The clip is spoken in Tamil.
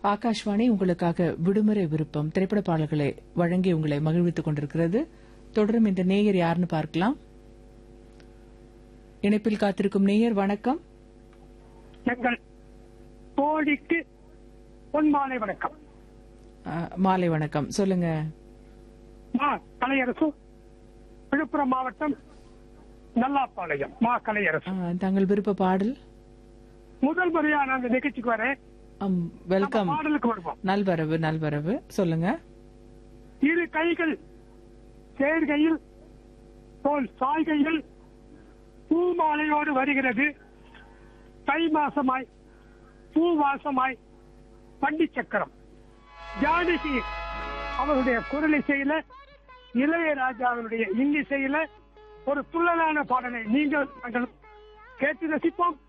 ஆகாஷ்வாணி உங்களுக்காக விடுமுறை விருப்பம் திரைப்பட பாடல்களை வழங்கி உங்களை மகிழ்வித்துக் கொண்டிருக்கிறது தொடரும் இந்த நேயர் யாருன்னு பார்க்கலாம் இணைப்பில் காத்திருக்கும் நேயர் வணக்கம் எங்கள் தோழிக்கு பொன்மாலை வணக்கம் ஆ, மாலை வணக்கம் சொல்லுங்க மா கலையரசு விழுப்புரம் மாவட்டம் நல்லாப்பாளையம் மா கலையரசு ஆ, தங்கள் விருப்ப பாடல் முதல் முறையா நான் இந்த நிகழ்ச்சிக்கு வரேன் ஆம், வெல்கம் நம்ம பாடலுக்கு வருவோம் நல்வரவு நல்வரவு சொல்லுங்க இரு கைகள் சேர்கையில் தோல் சாய்கையில் பூமாலையோடு வருகிறது தை மாசமாய் பூ வாசமாய் பண்டி சக்கரம் ஜானகி அவருடைய குரல் இசையில இளையராஜாவினுடைய இன்னிசையில ஒரு துள்ளலான பாடலை நீங்கள் நாங்கள் கேட்டு ரசிப்போம்